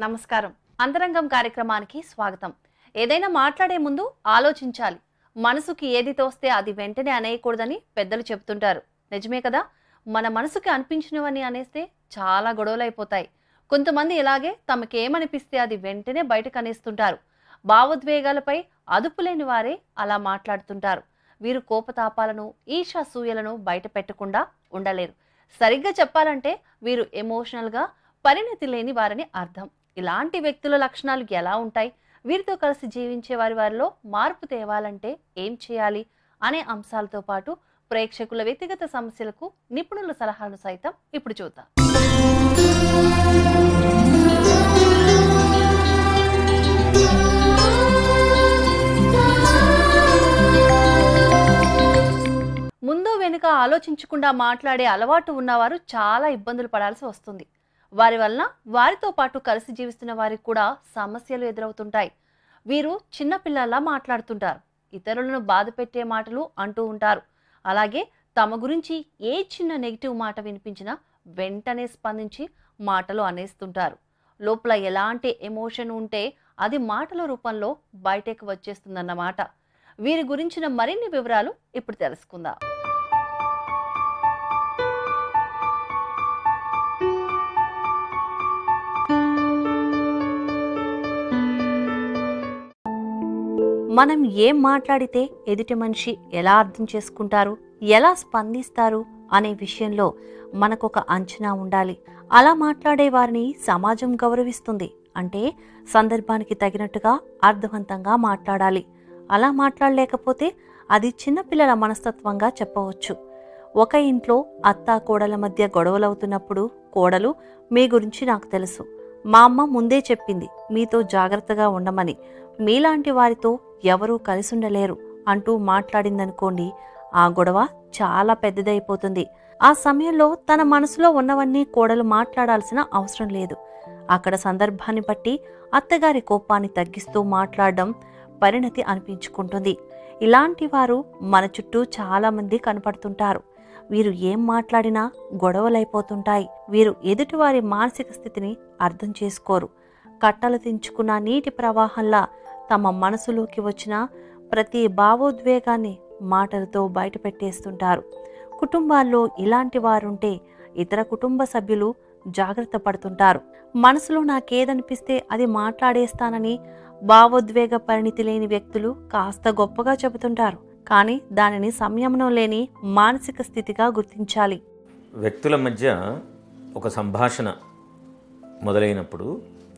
నమస్కారం అంతరంగం కార్యక్రమానికి స్వాగతం ఏదైనా మాట్లాడే ముందు ఆలోచించాలి మనసుకి ఏది తోస్తే అది వెంటనే అనేయకూడదని పెద్దలు చెప్తుంటారు నిజమే కదా మన మనసుకి అనిపించినవని అనేస్తే చాలా గొడవలు అయిపోతాయి కొంతమంది ఇలాగే తమకేమనిపిస్తే అది వెంటనే బయటకు అనేస్తుంటారు భావోద్వేగాలపై అదుపు లేని వారే అలా మాట్లాడుతుంటారు వీరు కోపతాపాలను ఈర్షాసూయలను బయట పెట్టకుండా ఉండలేరు సరిగ్గా చెప్పాలంటే వీరు ఎమోషనల్గా పరిణతి లేని వారని అర్థం ఇలాంటి వ్యక్తుల లక్షణాలు ఎలా ఉంటాయి వీరితో కలిసి జీవించే వారి వారిలో మార్పు తేవాలంటే ఏం చేయాలి అనే అంశాలతో పాటు ప్రేక్షకుల వ్యక్తిగత సమస్యలకు నిపుణుల సలహాలను సైతం ఇప్పుడు చూద్దాం ముందు వెనుక ఆలోచించకుండా మాట్లాడే అలవాటు ఉన్నవారు చాలా ఇబ్బందులు పడాల్సి వస్తుంది వారి వలన వారితో పాటు కలిసి జీవిస్తున్న వారికి కూడా సమస్యలు ఎదురవుతుంటాయి వీరు చిన్నపిల్లల్లా మాట్లాడుతుంటారు ఇతరులను బాధ పెట్టే మాటలు అంటూ ఉంటారు అలాగే తమ గురించి ఏ చిన్న నెగిటివ్ మాట వినిపించినా వెంటనే స్పందించి మాటలు అనేస్తుంటారు లోపల ఎలాంటి ఎమోషన్ ఉంటే అది మాటల రూపంలో బయటకు వచ్చేస్తుందన్నమాట వీరి గురించిన మరిన్ని వివరాలు ఇప్పుడు తెలుసుకుందాం మనం ఏం మాట్లాడితే ఎదుటి మనిషి ఎలా అర్థం చేసుకుంటారు ఎలా స్పందిస్తారు అనే విషయంలో మనకొక అంచనా ఉండాలి అలా మాట్లాడే వారిని సమాజం గౌరవిస్తుంది అంటే సందర్భానికి తగినట్టుగా అర్థవంతంగా మాట్లాడాలి అలా మాట్లాడలేకపోతే అది చిన్నపిల్లల మనస్తత్వంగా చెప్పవచ్చు ఒక ఇంట్లో అత్త కోడల మధ్య గొడవలవుతున్నప్పుడు కోడలు మీ గురించి నాకు తెలుసు మా అమ్మ ముందే చెప్పింది మీతో జాగ్రత్తగా ఉండమని మీలాంటి వారితో ఎవరూ కలిసి ఉండలేరు అంటూ మాట్లాడిందనుకోండి ఆ గొడవ చాలా పెద్దదైపోతుంది ఆ సమయంలో తన మనసులో ఉన్నవన్నీ కోడలు మాట్లాడాల్సిన అవసరం లేదు అక్కడ సందర్భాన్ని బట్టి అత్తగారి కోపాన్ని తగ్గిస్తూ మాట్లాడడం పరిణతి అనిపించుకుంటుంది ఇలాంటి వారు మన చుట్టూ చాలా మంది కనపడుతుంటారు వీరు ఏం మాట్లాడినా గొడవలైపోతుంటాయి వీరు ఎదుటివారి మానసిక స్థితిని అర్థం చేసుకోరు కట్టలు తెంచుకున్న నీటి ప్రవాహంలా తమ మనసులోకి వచ్చిన ప్రతి భావోద్వేగాన్ని మాటలతో బయటపెట్టేస్తుంటారు కుటుంబాల్లో ఇలాంటి వారుంటే ఇతర కుటుంబ సభ్యులు జాగ్రత్త పడుతుంటారు మనసులో నాకేదనిపిస్తే అది మాట్లాడేస్తానని భావోద్వేగ పరిణితి లేని వ్యక్తులు కాస్త గొప్పగా చెబుతుంటారు కానీ దానిని సంయమనం లేని మానసిక స్థితిగా గుర్తించాలి వ్యక్తుల మధ్య ఒక సంభాషణ మొదలైనప్పుడు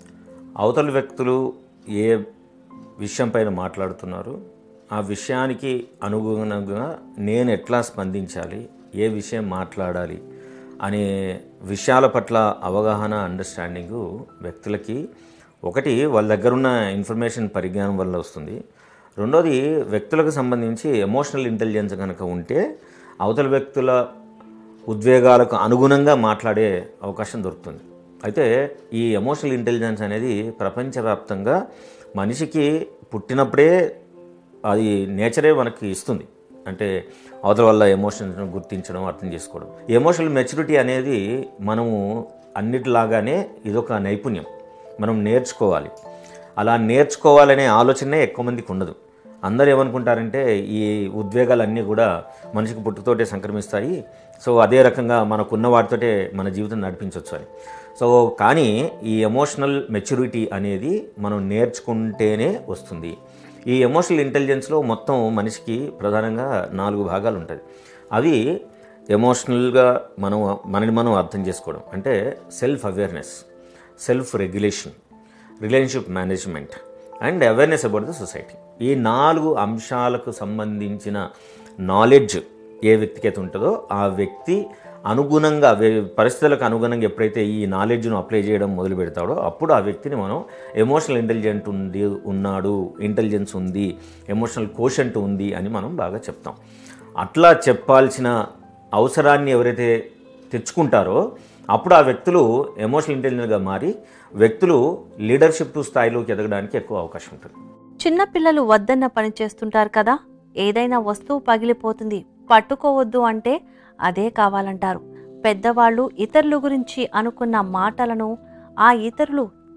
అవతల వ్యక్తులు ఏ విషయం పైన మాట్లాడుతున్నారు ఆ విషయానికి అనుగుణంగా నేను ఎట్లా స్పందించాలి ఏ విషయం మాట్లాడాలి అనే విషయాల పట్ల అవగాహన అండర్స్టాండింగు వ్యక్తులకి ఒకటి వాళ్ళ దగ్గర ఉన్న ఇన్ఫర్మేషన్ పరిజ్ఞానం వల్ల వస్తుంది రెండోది వ్యక్తులకు సంబంధించి ఎమోషనల్ ఇంటెలిజెన్స్ కనుక ఉంటే అవతల వ్యక్తుల ఉద్వేగాలకు అనుగుణంగా మాట్లాడే అవకాశం దొరుకుతుంది అయితే ఈ ఎమోషనల్ ఇంటెలిజెన్స్ అనేది ప్రపంచవ్యాప్తంగా మనిషికి పుట్టినప్పుడే అది నేచరే మనకి ఇస్తుంది అంటే అవతల వల్ల ఎమోషన్స్ గుర్తించడం అర్థం చేసుకోవడం ఎమోషనల్ మెచ్యూరిటీ అనేది మనము అన్నిటిలాగానే ఇదొక నైపుణ్యం మనం నేర్చుకోవాలి అలా నేర్చుకోవాలనే ఆలోచనే ఎక్కువ మందికి ఉండదు అందరూ ఏమనుకుంటారంటే ఈ ఉద్వేగాలన్నీ కూడా మనిషికి పుట్టుతోటే సంక్రమిస్తాయి సో అదే రకంగా మనకున్న వాటితోటే మన జీవితం నడిపించవచ్చు అని సో కానీ ఈ ఎమోషనల్ మెచ్యూరిటీ అనేది మనం నేర్చుకుంటేనే వస్తుంది ఈ ఎమోషనల్ ఇంటెలిజెన్స్లో మొత్తం మనిషికి ప్రధానంగా నాలుగు భాగాలు ఉంటాయి అవి ఎమోషనల్గా మనం మనని మనం అర్థం చేసుకోవడం అంటే self awareness self regulation relationship management and awareness about the society ఈ నాలుగు అంశాలకు సంబంధించిన నాలెడ్జ్ ఏ వ్యక్తికి అయితే ఉంటుందో ఆ వ్యక్తి అనుగుణంగా వే- పరిస్థితులకు అనుగుణంగా ఎప్పుడైతే ఈ నాలెడ్జ్ను అప్లై చేయడం మొదలు పెడతాడో అప్పుడు ఆ వ్యక్తిని మనం ఎమోషనల్ ఇంటెలిజెంట్ ఉంది ఉన్నాడు ఇంటెలిజెన్స్ ఉంది ఎమోషనల్ కోషంట్ ఉంది అని మనం బాగా చెప్తాం అట్లా చెప్పాల్సిన అవసరాన్ని ఎవరైతే తెచ్చుకుంటారో అప్పుడు ఆ వ్యక్తులు ఎమోషనల్ ఇంటెలిజెంట్గా మారి వ్యక్తులు లీడర్షిప్ స్థాయిలోకి ఎదగడానికి ఎక్కువ అవకాశం ఉంటుంది చిన్నపిల్లలు వద్దన్న పని చేస్తుంటారు కదా ఏదైనా వస్తువు పగిలిపోతుంది పట్టుకోవద్దు అంటే అదే కావాలంటారు పెద్దవాళ్ళు ఇతరుల గురించి అనుకున్న మాటలను ఆ ఇతరులు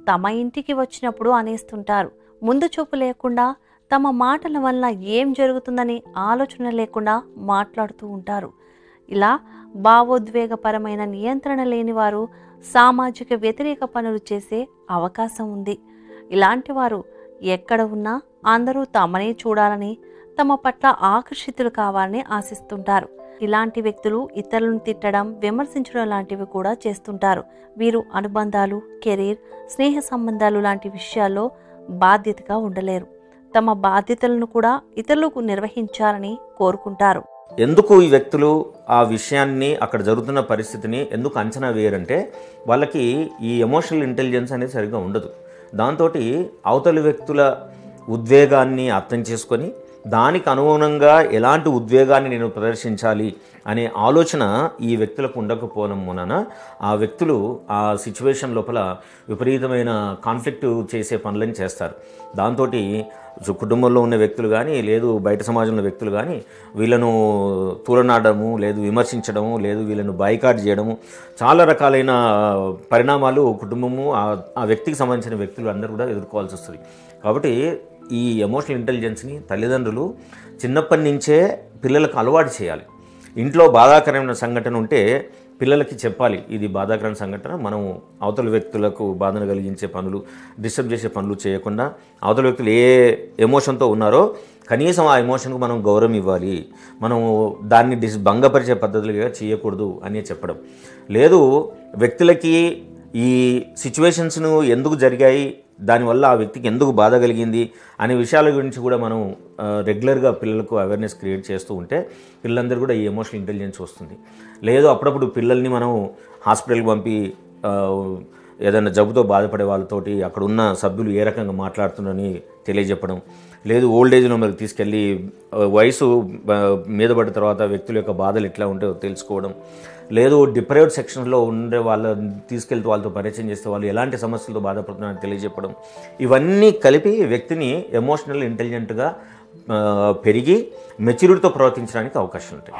తమ ఇంటికి వచ్చినప్పుడు అనేస్తుంటారు ముందు చూపు లేకుండా తమ మాటల వల్ల ఏం జరుగుతుందని ఆలోచన లేకుండా మాట్లాడుతూ ఉంటారు ఇలా భావోద్వేగపరమైన నియంత్రణ లేని వారు సామాజిక వ్యతిరేక పనులు చేసే అవకాశం ఉంది ఇలాంటి వారు ఎక్కడ ఉన్నా అందరూ తమనే చూడాలని తమ పట్ల ఆకర్షితులు కావాలని ఆశిస్తుంటారు ఇలాంటి వ్యక్తులు ఇతరులను తిట్టడం విమర్శించడం లాంటివి కూడా చేస్తుంటారు వీరు అనుబంధాలు కెరీర్ స్నేహ సంబంధాలు లాంటి విషయాల్లో బాధ్యతగా ఉండలేరు తమ బాధ్యతలను కూడా ఇతరులకు నిర్వహించాలని కోరుకుంటారు ఎందుకు ఈ వ్యక్తులు ఆ విషయాన్ని అక్కడ జరుగుతున్న పరిస్థితిని ఎందుకు అంచనా వేయరంటే వాళ్ళకి ఈ ఎమోషనల్ ఇంటెలిజెన్స్ అనేది సరిగ్గా ఉండదు దాంతో అవతలి వ్యక్తుల ఉద్వేగాన్ని అర్థం చేసుకొని దానికి అనుగుణంగా ఎలాంటి ఉద్వేగాన్ని నేను ప్రదర్శించాలి అనే ఆలోచన ఈ వ్యక్తులకు ఉండకపోవడం మూలన ఆ వ్యక్తులు ఆ సిచ్యువేషన్ లోపల విపరీతమైన కాన్ఫ్లిక్ట్ చేసే పనులని చేస్తారు దాంతో కుటుంబంలో ఉన్న వ్యక్తులు కానీ లేదు బయట సమాజంలో వ్యక్తులు కానీ వీళ్ళను తూలనాడము లేదు విమర్శించడము లేదు వీళ్ళను బాయ్కాట్ చేయడము చాలా రకాలైన పరిణామాలు కుటుంబము ఆ- ఆ వ్యక్తికి సంబంధించిన వ్యక్తులు అందరూ కూడా ఎదుర్కోవాల్సి వస్తుంది కాబట్టి ఈ ఎమోషనల్ ఇంటెలిజెన్స్ని తల్లిదండ్రులు చిన్నప్పటి నుంచే పిల్లలకు అలవాటు చేయాలి ఇంట్లో బాధాకరమైన సంఘటన ఉంటే పిల్లలకి చెప్పాలి ఇది బాధాకరమైన సంఘటన మనం అవతల వ్యక్తులకు బాధను కలిగించే పనులు డిస్టర్బ్ చేసే పనులు చేయకుండా అవతల వ్యక్తులు ఏ ఎమోషన్తో ఉన్నారో కనీసం ఆ ఎమోషన్కు మనం గౌరవం ఇవ్వాలి మనం దాన్ని డిస్ భంగపరిచే పద్ధతులుగా చేయకూడదు అని చెప్పడం లేదు వ్యక్తులకి ఈ సిచ్యువేషన్స్ను ఎందుకు జరిగాయి దానివల్ల ఆ వ్యక్తికి ఎందుకు బాధ కలిగింది అనే విషయాల గురించి కూడా మనం ఆ, రెగ్యులర్గా పిల్లలకు అవేర్నెస్ క్రియేట్ చేస్తూ ఉంటే పిల్లలందరూ కూడా ఈ ఎమోషనల్ ఇంటెలిజెన్స్ వస్తుంది లేదు అప్పుడప్పుడు పిల్లల్ని మనం హాస్పిటల్కి పంపి ఆ, ఏదైనా జబ్బుతో బాధపడే వాళ్ళతోటి అక్కడ ఉన్న సభ్యులు ఏ రకంగా మాట్లాడుతున్నారని తెలియజెప్పడం లేదు ఓల్డ్ ఏజ్లో మరి తీసుకెళ్ళి ఆ, వయసు ఆ, మీద పడిన తర్వాత వ్యక్తుల యొక్క బాధలు ఎట్లా ఉంటాయో తెలుసుకోవడం లేదు డిప్రైవ్డ్ సెక్షన్లో ఉండే వాళ్ళని తీసుకెళ్తూ వాళ్ళతో పరిచయం చేస్తే వాళ్ళు ఎలాంటి సమస్యలతో బాధపడుతున్నారని తెలియజెప్పడం ఇవన్నీ కలిపి వ్యక్తిని ఎమోషనల్ ఇంటెలిజెంట్గా ఆ, పెరిగి మెచ్యూరిటీతో ప్రవర్తించడానికి అవకాశం ఉంటాయి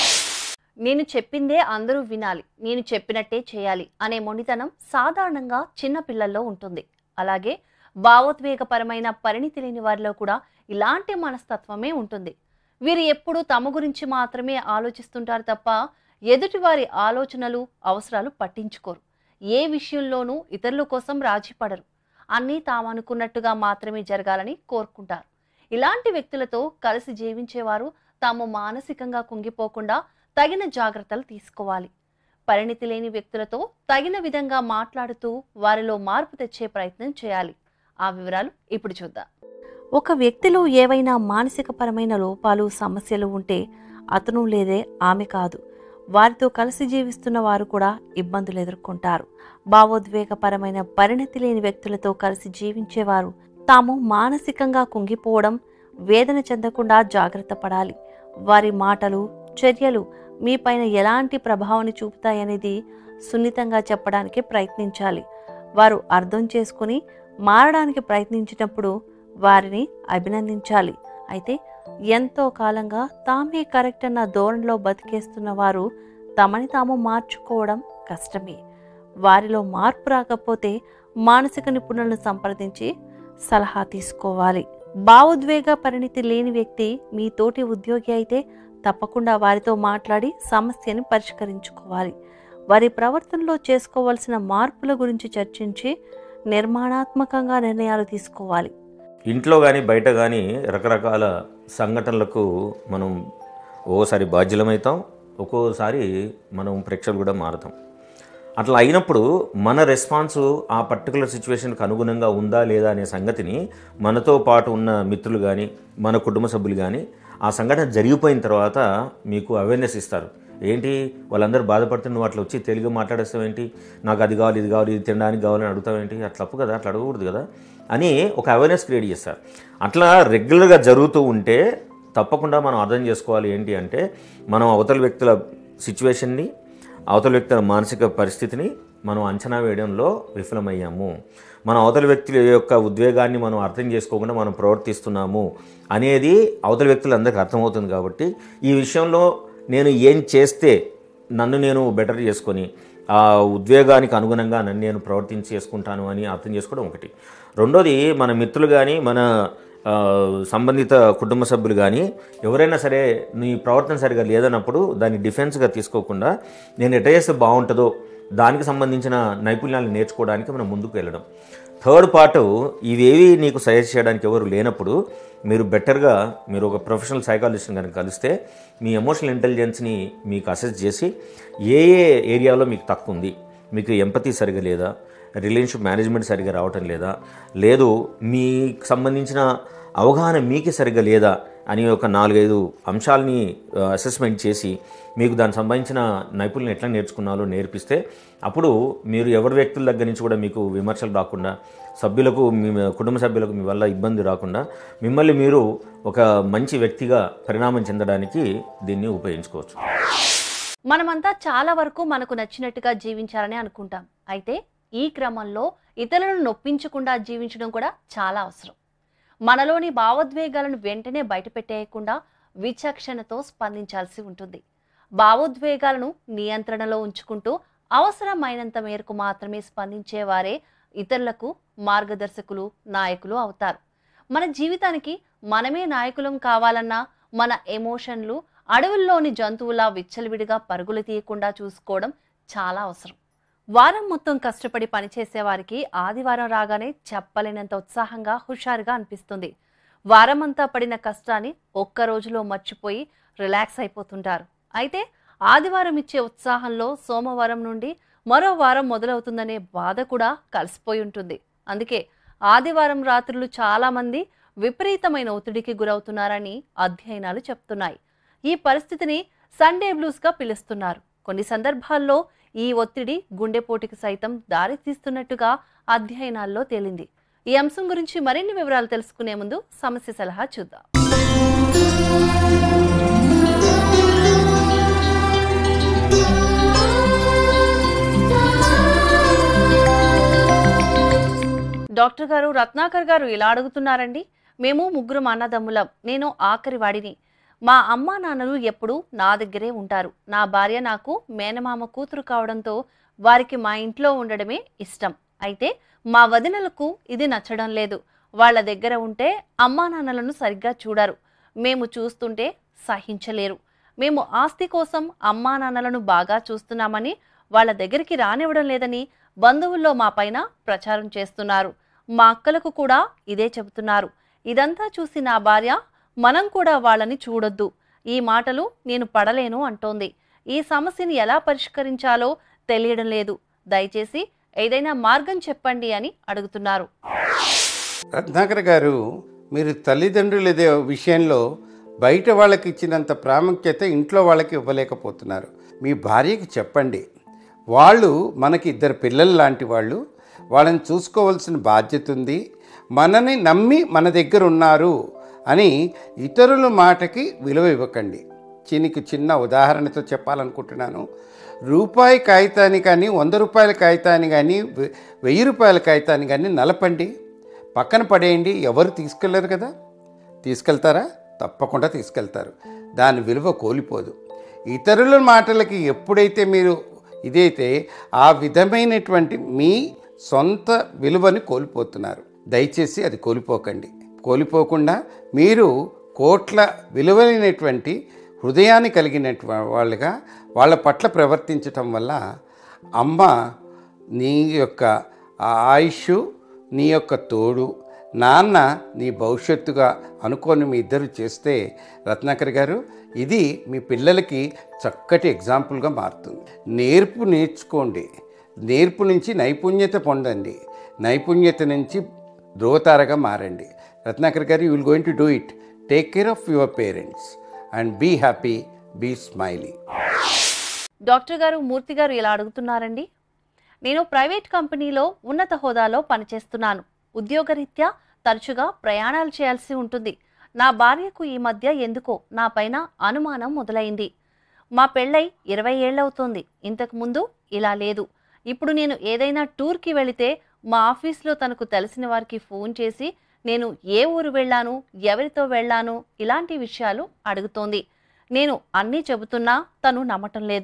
నేను చెప్పిందే అందరూ వినాలి నేను చెప్పినట్టే చేయాలి అనే మొండితనం సాధారణంగా చిన్న పిల్లల్లో ఉంటుంది అలాగే భావోద్వేగపరమైన పరిణితి లేని వారిలో కూడా ఇలాంటి మనస్తత్వమే ఉంటుంది వీరు ఎప్పుడూ తమ గురించి మాత్రమే ఆలోచిస్తుంటారు తప్ప ఎదుటి వారి ఆలోచనలు అవసరాలు పట్టించుకోరు ఏ విషయంలోనూ ఇతరుల కోసం రాజీ పడరు అన్నీ తాము అనుకున్నట్టుగా మాత్రమే జరగాలని కోరుకుంటారు ఇలాంటి వ్యక్తులతో కలిసి జీవించేవారు తాము మానసికంగా కుంగిపోకుండా తగిన జాగ్రత్తలు తీసుకోవాలి పరిణితి లేని వ్యక్తులతో తగిన విధంగా మాట్లాడుతూ వారిలో మార్పు తెచ్చే ప్రయత్నం చేయాలి ఆ వివరాలు ఇప్పుడు చూద్దాం ఒక వ్యక్తిలో ఏవైనా మానసికపరమైన లోపాలు సమస్యలు ఉంటే అతను లేదే ఆమె కాదు వారితో కలిసి జీవిస్తున్న వారు కూడా ఇబ్బందులు ఎదుర్కొంటారు భావోద్వేగపరమైన పరిణతి లేని వ్యక్తులతో కలిసి జీవించేవారు తాము మానసికంగా కుంగిపోవడం వేదన చెందకుండా జాగ్రత్త పడాలి వారి మాటలు చర్యలు మీపైన ఎలాంటి ప్రభావాన్ని చూపుతాయనేది సున్నితంగా చెప్పడానికి ప్రయత్నించాలి వారు అర్థం చేసుకుని మారడానికి ప్రయత్నించినప్పుడు వారిని అభినందించాలి అయితే ఎంతో కాలంగా తామే కరెక్ట్ అన్న ధోరణిలో బతికేస్తున్న వారు తమని తాము మార్చుకోవడం కష్టమే వారిలో మార్పు రాకపోతే మానసిక నిపుణులను సంప్రదించి సలహా తీసుకోవాలి భావోద్వేగ పరిణితి లేని వ్యక్తి మీ తోటి ఉద్యోగి అయితే తప్పకుండా వారితో మాట్లాడి సమస్యని పరిష్కరించుకోవాలి వారి ప్రవర్తనలో చేసుకోవాల్సిన మార్పుల గురించి చర్చించి నిర్మాణాత్మకంగా నిర్ణయాలు తీసుకోవాలి ఇంట్లో కానీ బయట కానీ రకరకాల సంఘటనలకు మనం ఓసారి బాధ్యులమవుతాం ఒక్కోసారి మనం ప్రేక్షకులు కూడా మారుతాం అట్లా అయినప్పుడు మన రెస్పాన్స్ ఆ పర్టికులర్ సిచ్యువేషన్కి అనుగుణంగా ఉందా లేదా అనే సంగతిని మనతో పాటు ఉన్న మిత్రులు కానీ మన కుటుంబ సభ్యులు కానీ ఆ సంఘటన జరిగిపోయిన తర్వాత మీకు అవేర్నెస్ ఇస్తారు ఏంటి వాళ్ళందరూ బాధపడుతున్న నువ్వు అట్లా వచ్చి తెలుగు మాట్లాడేస్తావు ఏంటి నాకు అది కావాలి ఇది కావాలి ఇది తినడానికి కావాలని అడుగుతావు ఏంటి అట్లా తప్పు కదా అట్లా అడగకూడదు కదా అని ఒక అవేర్నెస్ క్రియేట్ చేస్తారు అట్లా రెగ్యులర్గా జరుగుతూ ఉంటే తప్పకుండా మనం అర్థం చేసుకోవాలి ఏంటి అంటే మనం అవతల వ్యక్తుల సిచ్యువేషన్ని అవతల వ్యక్తుల మానసిక పరిస్థితిని మనం అంచనా వేయడంలో విఫలమయ్యాము మన అవతల వ్యక్తుల యొక్క ఉద్వేగాన్ని మనం అర్థం చేసుకోకుండా మనం ప్రవర్తిస్తున్నాము అనేది అవతల వ్యక్తులందరికీ అర్థమవుతుంది కాబట్టి ఈ విషయంలో నేను ఏం చేస్తే నన్ను నేను బెటర్ చేసుకొని ఆ ఉద్వేగానికి అనుగుణంగా నన్ను నేను ప్రవర్తించి చేసుకుంటాను అని అర్థం చేసుకోవడం ఒకటి రెండోది మన మిత్రులు కానీ మన ఆ, సంబంధిత కుటుంబ సభ్యులు కానీ ఎవరైనా సరే నీ ప్రవర్తన సరిగా లేదన్నప్పుడు దాన్ని డిఫెన్స్గా తీసుకోకుండా నేను ఎట చేస్తే బాగుంటుందో దానికి సంబంధించిన నైపుణ్యాలను నేర్చుకోవడానికి మనం ముందుకు వెళ్ళడం థర్డ్ పార్ట్ ఇవేవి నీకు సజెస్ట్ చేయడానికి ఎవరు లేనప్పుడు మీరు బెటర్గా మీరు ఒక ప్రొఫెషనల్ సైకాలజిస్ట్ని కనుక కలిస్తే మీ ఎమోషనల్ ఇంటెలిజెన్స్ని మీకు అసెస్ చేసి ఏ ఏ ఏరియాలో మీకు తక్కువ ఉంది మీకు ఎంపతి సరిగా లేదా రిలేషన్షిప్ మేనేజ్మెంట్ సరిగా రావటం లేదా లేదు మీకు సంబంధించిన అవగాహన మీకే సరిగా లేదా అని ఒక నాలుగైదు అంశాలని అసెస్మెంట్ చేసి మీకు దానికి సంబంధించిన నైపుణ్యం ఎట్లా నేర్చుకున్నాలో నేర్పిస్తే అప్పుడు మీరు ఎవరి వ్యక్తుల దగ్గర నుంచి కూడా మీకు విమర్శలు రాకుండా సభ్యులకు మీ కుటుంబ సభ్యులకు మీ వల్ల ఇబ్బంది రాకుండా మిమ్మల్ని మీరు ఒక మంచి వ్యక్తిగా పరిణామం చెందడానికి దీన్ని ఉపయోగించుకోవచ్చు మనమంతా చాలా వరకు మనకు నచ్చినట్టుగా జీవించాలని అనుకుంటాం అయితే ఈ క్రమంలో ఇతరులను నొప్పించకుండా జీవించడం కూడా చాలా అవసరం మనలోని భావోద్వేగాలను వెంటనే బయటపెట్టేయకుండా విచక్షణతో స్పందించాల్సి ఉంటుంది భావోద్వేగాలను నియంత్రణలో ఉంచుకుంటూ అవసరమైనంత మేరకు మాత్రమే స్పందించేవారే ఇతరులకు మార్గదర్శకులు నాయకులు అవుతారు మన జీవితానికి మనమే నాయకులం కావాలన్నా మన ఎమోషన్లు అడవుల్లోని జంతువులా విచ్చలవిడిగా పరుగులు తీయకుండా చూసుకోవడం చాలా అవసరం వారం మొత్తం కష్టపడి పనిచేసే వారికి ఆదివారం రాగానే చెప్పలేనంత ఉత్సాహంగా హుషారుగా అనిపిస్తుంది వారమంతా పడిన కష్టాన్ని ఒక్క రోజులో మర్చిపోయి రిలాక్స్ అయిపోతుంటారు అయితే ఆదివారం ఇచ్చే ఉత్సాహంలో సోమవారం నుండి మరో వారం మొదలవుతుందనే బాధ కూడా కలిసిపోయి ఉంటుంది అందుకే ఆదివారం రాత్రులు చాలా మంది విపరీతమైన ఒత్తిడికి గురవుతున్నారని అధ్యయనాలు చెప్తున్నాయి ఈ పరిస్థితిని సండే బ్లూస్గా పిలుస్తున్నారు కొన్ని సందర్భాల్లో ఈ ఒత్తిడి గుండెపోటుకి సైతం దారి తీస్తున్నట్టుగా అధ్యయనాల్లో తేలింది ఈ అంశం గురించి మరిన్ని వివరాలు తెలుసుకునే ముందు సమస్య సలహా చూద్దాం డాక్టర్ గారు రత్నాకర్ గారు ఇలా అడుగుతున్నారండి మేము ముగ్గురు అన్నదమ్ములం నేను ఆఖరి వాడిని మా అమ్మా నాన్నలు ఎప్పుడూ నా దగ్గరే ఉంటారు నా భార్య నాకు మేనమామ కూతురు కావడంతో వారికి మా ఇంట్లో ఉండడమే ఇష్టం అయితే మా వదినలకు ఇది నచ్చడం లేదు వాళ్ళ దగ్గర ఉంటే అమ్మా నాన్నలను సరిగ్గా చూడరు మేము చూస్తుంటే సహించలేరు మేము ఆస్తి కోసం అమ్మా నాన్నలను బాగా చూస్తున్నామని వాళ్ళ దగ్గరికి రానివ్వడం లేదని బంధువుల్లో మా పైన ప్రచారం చేస్తున్నారు మా అక్కలకు కూడా ఇదే చెబుతున్నారు ఇదంతా చూసి నా భార్య మనం కూడా వాళ్ళని చూడొద్దు ఈ మాటలు నేను పడలేను అంటోంది ఈ సమస్యని ఎలా పరిష్కరించాలో తెలియడం లేదు దయచేసి ఏదైనా మార్గం చెప్పండి అని అడుగుతున్నారు రత్నాకర్ గారు మీరు తల్లిదండ్రుల ఇదే విషయంలో బయట వాళ్ళకి ఇచ్చినంత ప్రాముఖ్యత ఇంట్లో వాళ్ళకి ఇవ్వలేకపోతున్నారు మీ భార్యకి చెప్పండి వాళ్ళు మనకి ఇద్దరు పిల్లలు లాంటి వాళ్ళు వాళ్ళని చూసుకోవాల్సిన బాధ్యత ఉంది మనని నమ్మి మన దగ్గర ఉన్నారు అని ఇతరుల మాటకి విలువ ఇవ్వకండి చినికి చిన్న ఉదాహరణతో చెప్పాలనుకుంటున్నాను రూపాయి కాగితాన్ని కానీ వంద రూపాయల కాగితాన్ని కానీ వె- వెయ్యి రూపాయల కాగితాన్ని కానీ నలపండి పక్కన పడేయండి ఎవరు తీసుకెళ్ళరు కదా తీసుకెళ్తారా తప్పకుండా తీసుకెళ్తారు దాని విలువ కోల్పోదు ఇతరుల మాటలకి ఎప్పుడైతే మీరు ఇదైతే ఆ విధమైనటువంటి మీ సొంత విలువని కోల్పోతున్నారు దయచేసి అది కోల్పోకండి కోల్పోకుండా మీరు కోట్ల విలువైనటువంటి హృదయాన్ని కలిగినటువంటి వాళ్ళుగా వాళ్ళ పట్ల ప్రవర్తించటం వల్ల అమ్మ నీ యొక్క ఆ ఆయుష్ నీ యొక్క తోడు నాన్న నీ భవిష్యత్తుగా అనుకొని మీ ఇద్దరు చేస్తే రత్నాకర్ గారు ఇది మీ పిల్లలకి చక్కటి ఎగ్జాంపుల్గా మారుతుంది నేర్పు నేర్చుకోండి నేర్పు నుంచి నైపుణ్యత పొందండి నైపుణ్యత నుంచి ధ్రువతారగా మారండి Ratnakar garu you will going to do it take care of your parents and be happy be smiley doctor garu Murthy గారు ఇలా అడుగుతున్నారండి నేను ప్రైవేట్ కంపెనీలో ఉన్నత హోదాలో పనిచేస్తున్నాను ఉద్యోగరీత్యా తరచుగా ప్రయాణాలు చేయాల్సి ఉంటుంది నా భార్యకు ఈ మధ్య ఎందుకో నా పైన అనుమానం మొదలైంది మా పెళ్ళై ఇరవై ఏళ్ళవుతోంది ఇంతకు ముందు ఇలా లేదు ఇప్పుడు నేను ఏదైనా టూర్కి వెళితే మా ఆఫీస్లో తనకు తెలిసిన వారికి ఫోన్ చేసి నేను ఏ ఊరు వెళ్ళాను ఎవరితో వెళ్ళాను ఇలాంటి విషయాలు అడుగుతోంది నేను అన్నీ చెబుతున్నా తను నమ్మటం లేదు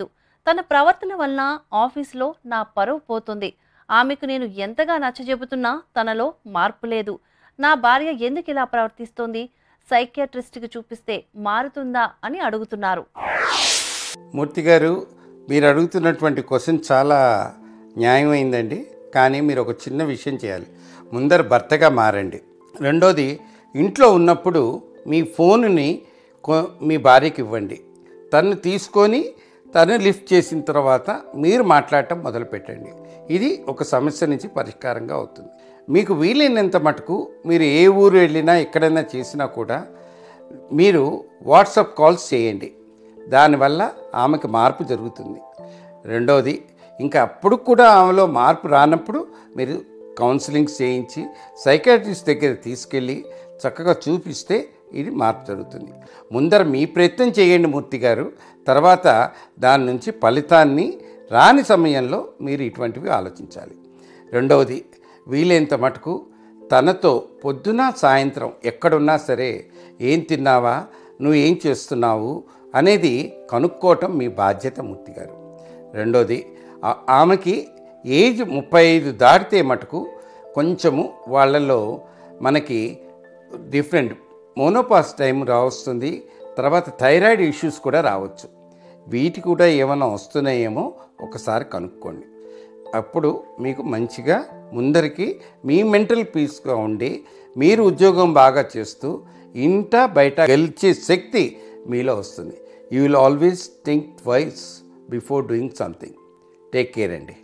తన ప్రవర్తన వలన ఆఫీస్లో నా పరువు పోతుంది ఆమెకు నేను ఎంతగా నచ్చజెబుతున్నా తనలో మార్పు లేదు నా భార్య ఎందుకు ఇలా ప్రవర్తిస్తోంది సైకియాట్రిస్ట్కి చూపిస్తే మారుతుందా అని అడుగుతున్నారు మూర్తి గారు మీరు అడుగుతున్నటువంటి క్వశ్చన్ చాలా న్యాయమైందండి కానీ మీరు ఒక చిన్న విషయం చేయాలి ముందర భర్తగా మారండి రెండోది ఇంట్లో ఉన్నప్పుడు మీ ఫోన్ని కొ- మీ భార్యకి ఇవ్వండి తను తీసుకొని తను లిఫ్ట్ చేసిన తర్వాత మీరు మాట్లాడటం మొదలుపెట్టండి ఇది ఒక సమస్య నుంచి పరిష్కారంగా అవుతుంది మీకు వీలైనంత మటుకు మీరు ఏ ఊరు వెళ్ళినా ఎక్కడైనా చేసినా కూడా మీరు వాట్సాప్ కాల్స్ చేయండి దానివల్ల ఆమెకు మార్పు జరుగుతుంది రెండవది ఇంకా అప్పుడు కూడా ఆమెలో మార్పు రానప్పుడు మీరు కౌన్సిలింగ్ చేయించి సైకాట్రిస్ట్ దగ్గర తీసుకెళ్ళి చక్కగా చూపిస్తే ఇది మార్పు జరుగుతుంది ముందర మీ ప్రయత్నం చేయండి మూర్తి గారు తర్వాత దాని నుంచి ఫలితాన్ని రాని సమయంలో మీరు ఇటువంటివి ఆలోచించాలి రెండవది వీలైనంత మటుకు తనతో పొద్దున సాయంత్రం ఎక్కడున్నా సరే ఏం తిన్నావా నువ్వు ఏం చేస్తున్నావు అనేది కనుక్కోవటం మీ బాధ్యత మూర్తి గారు రెండోది ఆ- ఆమెకి ఏజ్ ముప్పై ఐదు దాటితే మటుకు కొంచెము వాళ్ళలో మనకి డిఫరెంట్ మోనోపాస్ టైం రావస్తుంది తర్వాత థైరాయిడ్ ఇష్యూస్ కూడా రావచ్చు వీటి కూడా ఏమైనా వస్తున్నాయేమో ఒకసారి కనుక్కోండి అప్పుడు మీకు మంచిగా ముందరికి మీ మెంటల్ పీస్గా ఉండి మీరు ఉద్యోగం బాగా చేస్తూ ఇంట బయట గెలిచే శక్తి మీలో వస్తుంది you will always think twice before doing something take care అండి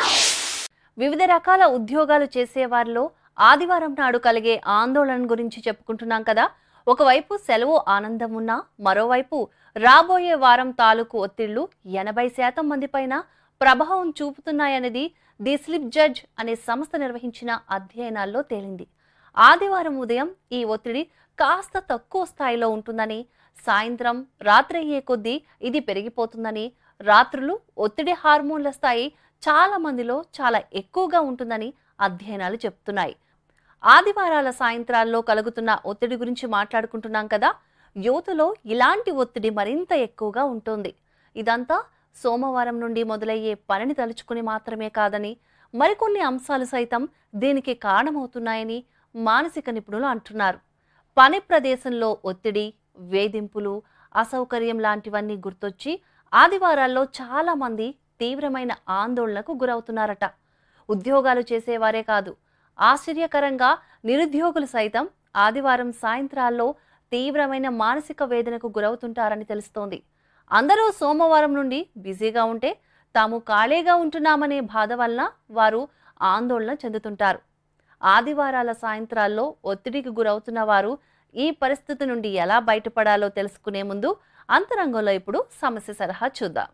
వివిధ రకాల ఉద్యోగాలు చేసేవారిలో ఆదివారం నాడు కలిగే ఆందోళన గురించి చెప్పుకుంటున్నాం కదా ఒకవైపు సెలవు ఆనందం ఉన్నా మరోవైపు రాబోయే వారం తాలూకు ఒత్తిళ్లు ఎనభై శాతం మంది పైన ప్రభావం చూపుతున్నాయనేది ది స్లిప్ జడ్జ్ అనే సంస్థ నిర్వహించిన అధ్యయనాల్లో తేలింది ఆదివారం ఉదయం ఈ ఒత్తిడి కాస్త తక్కువ స్థాయిలో ఉంటుందని సాయంత్రం రాత్రి అయ్యే కొద్దీ ఇది పెరిగిపోతుందని రాత్రులు ఒత్తిడి హార్మోన్ల స్థాయి చాలా మందిలో చాలా ఎక్కువగా ఉంటుందని అధ్యయనాలు చెప్తున్నాయి ఆదివారాల సాయంత్రాల్లో కలుగుతున్న ఒత్తిడి గురించి మాట్లాడుకుంటున్నాం కదా యువతలో ఇలాంటి ఒత్తిడి మరింత ఎక్కువగా ఉంటుంది ఇదంతా సోమవారం నుండి మొదలయ్యే పనిని తలుచుకుని మాత్రమే కాదని మరికొన్ని అంశాలు సైతం దీనికి కారణమవుతున్నాయని మానసిక నిపుణులు అంటున్నారు పని ప్రదేశంలో ఒత్తిడి వేధింపులు అసౌకర్యం లాంటివన్నీ గుర్తొచ్చి ఆదివారాల్లో చాలా మంది తీవ్రమైన ఆందోళనకు గురవుతున్నారట ఉద్యోగాలు చేసేవారే కాదు ఆశ్చర్యకరంగా నిరుద్యోగులు సైతం ఆదివారం సాయంత్రాల్లో తీవ్రమైన మానసిక వేదనకు గురవుతుంటారని తెలుస్తోంది అందరూ సోమవారం నుండి బిజీగా ఉంటే తాము ఖాళీగా ఉంటున్నామనే బాధ వలన వారు ఆందోళన చెందుతుంటారు ఆదివారాల సాయంత్రాల్లో ఒత్తిడికి గురవుతున్న వారు ఈ పరిస్థితి నుండి ఎలా బయటపడాలో తెలుసుకునే ముందు అంతరంగంలో ఇప్పుడు సమస్య సలహా చూద్దాం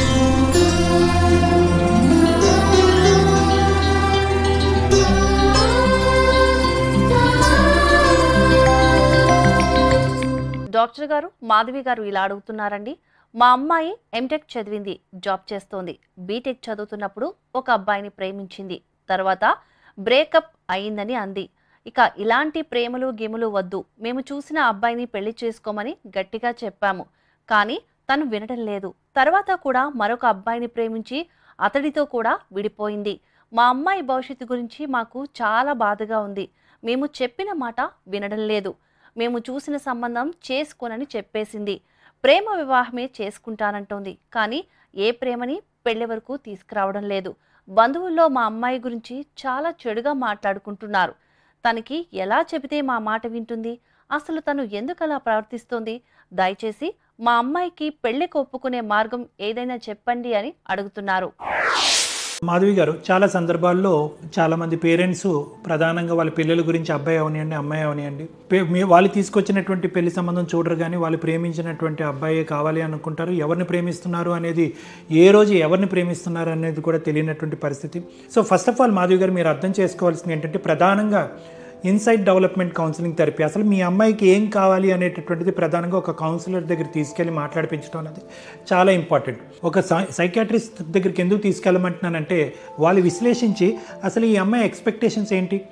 డాక్టర్ గారు మాధవి గారు ఇలా అడుగుతున్నారండి మా అమ్మాయి ఎంటెక్ చదివింది జాబ్ చేస్తోంది బీటెక్ చదువుతున్నప్పుడు ఒక అబ్బాయిని ప్రేమించింది తర్వాత బ్రేకప్ అయిందని అంది ఇక ఇలాంటి ప్రేమలు గిములు వద్దు మేము చూసిన అబ్బాయిని పెళ్లి చేసుకోమని గట్టిగా చెప్పాము కానీ తను వినడం లేదు తర్వాత కూడా మరొక అబ్బాయిని ప్రేమించి అతడితో కూడా విడిపోయింది మా అమ్మాయి భవిష్యత్తు గురించి మాకు చాలా బాధగా ఉంది మేము చెప్పిన మాట వినడం లేదు మేము చూసిన సంబంధం చేసుకోనని చెప్పేసింది ప్రేమ వివాహమే చేసుకుంటానంటోంది కానీ ఏ ప్రేమని పెళ్లి వరకు తీసుకురావడం లేదు బంధువుల్లో మా అమ్మాయి గురించి చాలా చెడుగా మాట్లాడుకుంటున్నారు తనకి ఎలా చెబితే మా మాట వింటుంది అసలు తను ఎందుకు అలా ప్రవర్తిస్తోంది దయచేసి మా అమ్మాయికి పెళ్లికి ఒప్పుకునే మార్గం ఏదైనా చెప్పండి అని అడుగుతున్నారు మాధవి గారు చాలా సందర్భాల్లో చాలామంది పేరెంట్స్ ప్రధానంగా వాళ్ళ పిల్లల గురించి అబ్బాయి అవనియండి అమ్మాయి అవనియండి పే- మీ- వాళ్ళు తీసుకొచ్చినటువంటి పెళ్లి సంబంధం చూడరు కానీ వాళ్ళు ప్రేమించినటువంటి అబ్బాయి కావాలి అనుకుంటారు ఎవరిని ప్రేమిస్తున్నారు అనేది ఏ రోజు ఎవరిని ప్రేమిస్తున్నారు అనేది కూడా తెలియనటువంటి పరిస్థితి so first of all Madhavi garu మీరు అర్థం చేసుకోవాల్సింది ఏంటంటే ప్రధానంగా ఇన్సైట్ డెవలప్మెంట్ కౌన్సిలింగ్ థెరపీ అసలు మీ అమ్మాయికి ఏం కావాలి అనేటటువంటిది ప్రధానంగా ఒక కౌన్సిలర్ దగ్గర తీసుకెళ్ళి మాట్లాడిపించడం అనేది చాలా ఇంపార్టెంట్ ఒక సైకాట్రిస్ట్ దగ్గరికి ఎందుకు తీసుకెళ్ళమంటున్నానంటే వాళ్ళు విశ్లేషించి అసలు ఈ అమ్మాయి ఎక్స్పెక్టేషన్స్ ఏంటి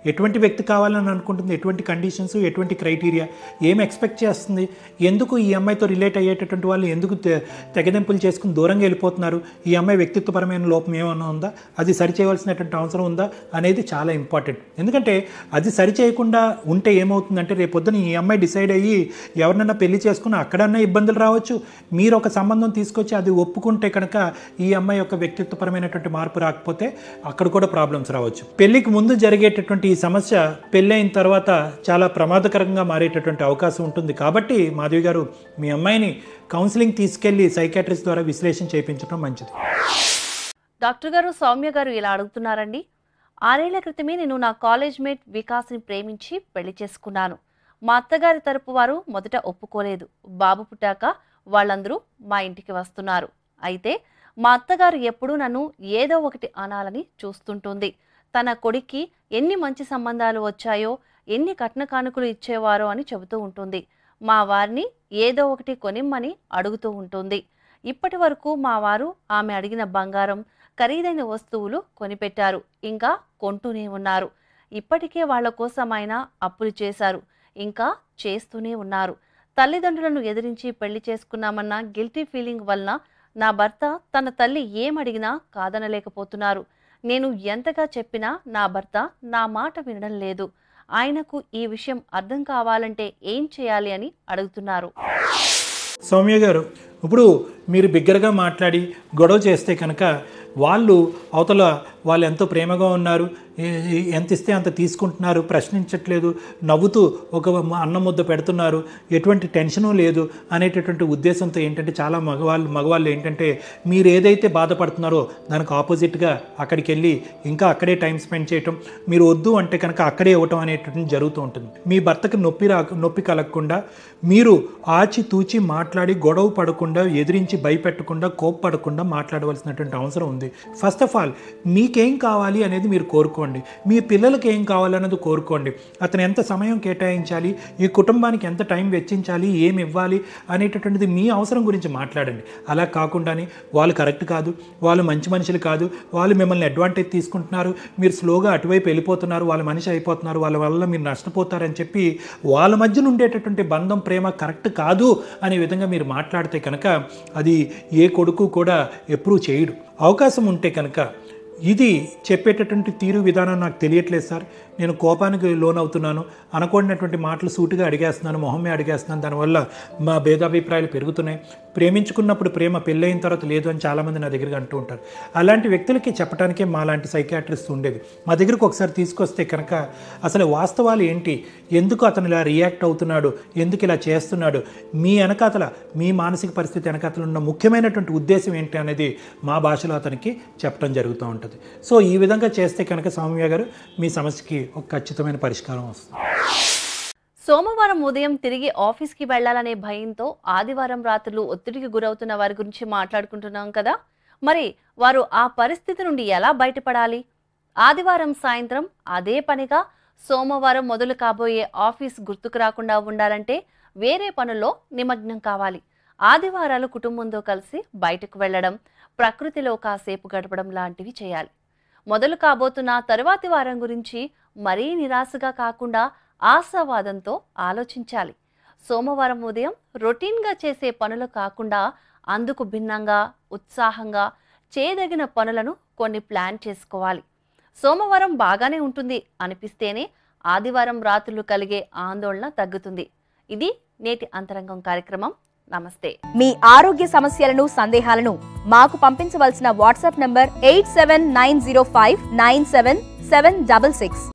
ఎటువంటి వ్యక్తి కావాలని అనుకుంటుంది ఎటువంటి కండిషన్స్ ఎటువంటి క్రైటీరియా ఏం ఎక్స్పెక్ట్ చేస్తుంది ఎందుకు ఈ అమ్మాయితో రిలేట్ అయ్యేటటువంటి వాళ్ళు ఎందుకు తె- తెగదెంపులు చేసుకుని దూరంగా వెళ్ళిపోతున్నారు ఈ అమ్మాయి వ్యక్తిత్వపరమైన లోపం ఏమన్నా ఉందా అది సరిచేయవలసినటువంటి అవసరం ఉందా అనేది చాలా ఇంపార్టెంట్ ఎందుకంటే అది సరిచేయకుండా ఉంటే ఏమవుతుందంటే రేపొద్దున ఈ అమ్మాయి డిసైడ్ అయ్యి ఎవరినైనా పెళ్లి చేసుకుని అక్కడన్నా ఇబ్బందులు రావచ్చు మీరు ఒక సంబంధం తీసుకొచ్చి అది ఒప్పుకుంటే కనుక ఈ అమ్మాయి యొక్క వ్యక్తిత్వపరమైనటువంటి మార్పు రాకపోతే అక్కడ కూడా ప్రాబ్లమ్స్ రావచ్చు పెళ్లికి ముందు జరిగేటటువంటి ఈ సమస్య పెళ్ళైన తర్వాత చాలా ప్రమాదకరంగా మారేటటువంటి అవకాశం ఉంటుంది కాబట్టి మాధవి గారు మీ అమ్మాయిని కౌన్సిలింగ్ తీసుకెళ్లి సైకాట్రిస్ట్ ద్వారా విశ్లేషణ చేయించడం మంచిది డాక్టర్ గారు సౌమ్య గారు ఇలా అడుగుతున్నారండి ఆరేళ్ల క్రితమే నేను నా కాలేజ్ మేట్ వికాస్ని ప్రేమించి పెళ్లి చేసుకున్నాను మా అత్తగారి తరపు వారు మొదట ఒప్పుకోలేదు బాబు పుట్టాక వాళ్ళందరూ మా ఇంటికి వస్తున్నారు అయితే మా అత్తగారు ఎప్పుడూ నన్ను ఏదో ఒకటి అనాలని చూస్తుంటుంది తన కొడుక్కి ఎన్ని మంచి సంబంధాలు వచ్చాయో ఎన్ని కట్న కానుకలు ఇచ్చేవారో అని చెబుతూ ఉంటుంది మా వారిని ఏదో ఒకటి కొనిమ్మని అడుగుతూ ఉంటుంది ఇప్పటి వరకు మా వారు ఆమె అడిగిన బంగారం ఖరీదైన వస్తువులు కొనిపెట్టారు ఇంకా కొంటూనే ఉన్నారు ఇప్పటికే వాళ్ళ కోసమైనా అప్పులు చేశారు ఇంకా చేస్తూనే ఉన్నారు తల్లిదండ్రులను ఎదిరించి పెళ్లి చేసుకున్నామన్న గిల్టీ ఫీలింగ్ వలన నా భర్త తన తల్లి ఏమడిగినా కాదనలేకపోతున్నారు నేను ఎంతగా చెప్పినా నా భర్త నా మాట వినడం లేదు ఆయనకు ఈ విషయం అర్థం కావాలంటే ఏం చేయాలి అని అడుగుతున్నారు సౌమ్య గారు ఇప్పుడు మీరు బిగ్గరగా మాట్లాడి గొడవ చేస్తే కనుక వాళ్ళు అవతల వాళ్ళు ఎంతో ప్రేమగా ఉన్నారు ఏ- ఏ- ఎంత ఇస్తే అంత తీసుకుంటున్నారు ప్రశ్నించట్లేదు నవ్వుతూ ఒక మ- అన్నం ముద్ద పెడుతున్నారు ఎటువంటి టెన్షను లేదు అనేటటువంటి ఉద్దేశంతో ఏంటంటే చాలా మగవాళ్ళు మగవాళ్ళు ఏంటంటే మీరు ఏదైతే బాధపడుతున్నారో దానికి ఆపోజిట్గా అక్కడికి వెళ్ళి ఇంకా అక్కడే టైం స్పెండ్ చేయటం మీరు వద్దు అంటే కనుక అక్కడే ఇవ్వటం అనేటటువంటి జరుగుతూ ఉంటుంది మీ భర్తకి నొప్పి రా నొప్పి కలగకుండా మీరు ఆచి తూచి మాట్లాడి గొడవ పడకుండా ఎదిరించి భయపెట్టకుండా కోప్పడకుండా మాట్లాడవలసినటువంటి అవసరం ఉంది ఫస్ట్ ఆఫ్ ఆల్ మీకేం కావాలి అనేది మీరు కోరుకోండి మీ పిల్లలకి ఏం కావాలన్నది కోరుకోండి అతను ఎంత సమయం కేటాయించాలి ఈ కుటుంబానికి ఎంత టైం వెచ్చించాలి ఏమి ఇవ్వాలి అనేటటువంటిది మీ అవసరం గురించి మాట్లాడండి అలా కాకుండానే వాళ్ళు కరెక్ట్ కాదు వాళ్ళు మంచి మనుషులు కాదు వాళ్ళు మిమ్మల్ని అడ్వాంటేజ్ తీసుకుంటున్నారు మీరు స్లోగా అటువైపు వెళ్ళిపోతున్నారు వాళ్ళ మనిషి అయిపోతున్నారు వాళ్ళ వల్ల మీరు నష్టపోతారని చెప్పి వాళ్ళ మధ్యన ఉండేటటువంటి బంధం ప్రేమ కరెక్ట్ కాదు అనే విధంగా మీరు మాట్లాడితే కనుక అది ఏ కొడుకు కూడా ఎప్పుడూ చేయడు అవకాశం ఉంటే కనుక ఇది చెప్పేటటువంటి తీరు విధానం నాకు తెలియట్లేదు సార్ నేను కోపానికి లోనవుతున్నాను అనుకోడినటువంటి మాటలు సూటిగా అడిగేస్తున్నాను మొహమే అడిగేస్తున్నాను దానివల్ల మా భేదాభిప్రాయాలు పెరుగుతున్నాయి ప్రేమించుకున్నప్పుడు ప్రేమ పెళ్ళైన తర్వాత లేదు అని చాలామంది నా దగ్గరికి అంటూ ఉంటారు అలాంటి వ్యక్తులకి చెప్పడానికే మా లాంటి సైకాట్రిస్ట్ ఉండేది మా దగ్గరకు ఒకసారి తీసుకొస్తే కనుక అసలు వాస్తవాలు ఏంటి ఎందుకు అతను ఇలా రియాక్ట్ అవుతున్నాడు ఎందుకు ఇలా చేస్తున్నాడు మీ వెనకాతల మీ మానసిక పరిస్థితి వెనకాతల ఉన్న ముఖ్యమైనటువంటి ఉద్దేశం ఏంటి అనేది మా భాషలో అతనికి చెప్పడం జరుగుతూ ఉంటుంది సో ఈ విధంగా చేస్తే కనుక సౌమ్య గారు మీ సమస్యకి ఒక ఖచ్చితమైన పరిష్కారం వస్తుంది సోమవారం ఉదయం తిరిగి ఆఫీస్కి వెళ్లాలనే భయంతో ఆదివారం రాత్రులు ఒత్తిడికి గురవుతున్న వారి గురించి మాట్లాడుకుంటున్నాం కదా మరి వారు ఆ పరిస్థితి నుండి ఎలా బయటపడాలి ఆదివారం సాయంత్రం అదే పనిగా సోమవారం మొదలు కాబోయే ఆఫీస్ గుర్తుకు రాకుండా ఉండాలంటే వేరే పనుల్లో నిమగ్నం కావాలి ఆదివారాలు కుటుంబంతో కలిసి బయటకు వెళ్ళడం ప్రకృతిలో కాసేపు గడపడం లాంటివి చేయాలి మొదలు కాబోతున్న తరువాతి వారం గురించి మరీ నిరాశగా కాకుండా ఆశావాదంతో ఆలోచించాలి సోమవారం ఉదయం రొటీన్గా చేసే పనులు కాకుండా అందుకు భిన్నంగా ఉత్సాహంగా చేయదగిన పనులను కొన్ని ప్లాన్ చేసుకోవాలి సోమవారం బాగానే ఉంటుంది అనిపిస్తేనే ఆదివారం రాత్రులు కలిగే ఆందోళన తగ్గుతుంది ఇది నేటి అంతరంగం కార్యక్రమం నమస్తే మీ ఆరోగ్య సమస్యలను సందేహాలను మాకు పంపించవలసిన WhatsApp number eight seven nine zero five nine seven seven double six